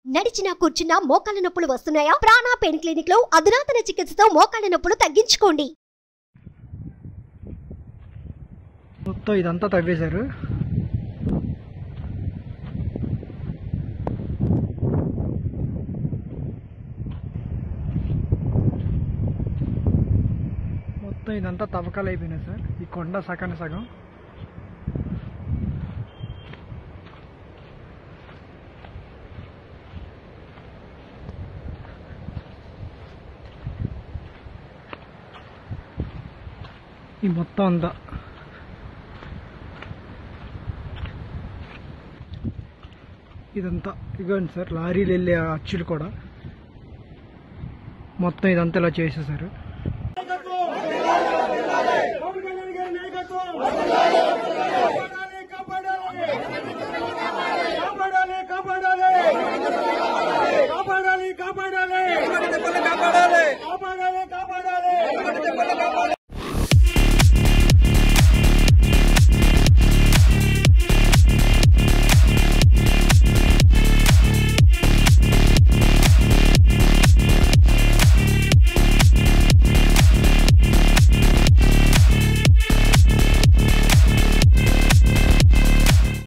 నడిచినా కూర్చున్నా మోకాళ్ళ నొప్పులు వస్తున్నాయా ప్రాణా పెయిన్ క్లినిక్ లో అధునాతన చికిత్సతో మోకాళ్ళ నొప్పులు తగ్గించుకోండి మొత్తం ఇదంతా తవ్వేశారు మొత్తం ఇదంతా తవ్వకాలు అయిపోయినాయి సార్ ఈ కొండ సగం సగం ఈ మొత్తం అంతా ఇదంతా ఇదిగోండి సార్ లారీలు వెళ్ళే ఆ అచ్చులు కూడా మొత్తం ఇదంతా ఇలా చేసేసారు పవన్ కళ్యాణ్ గారి నాయకత్వం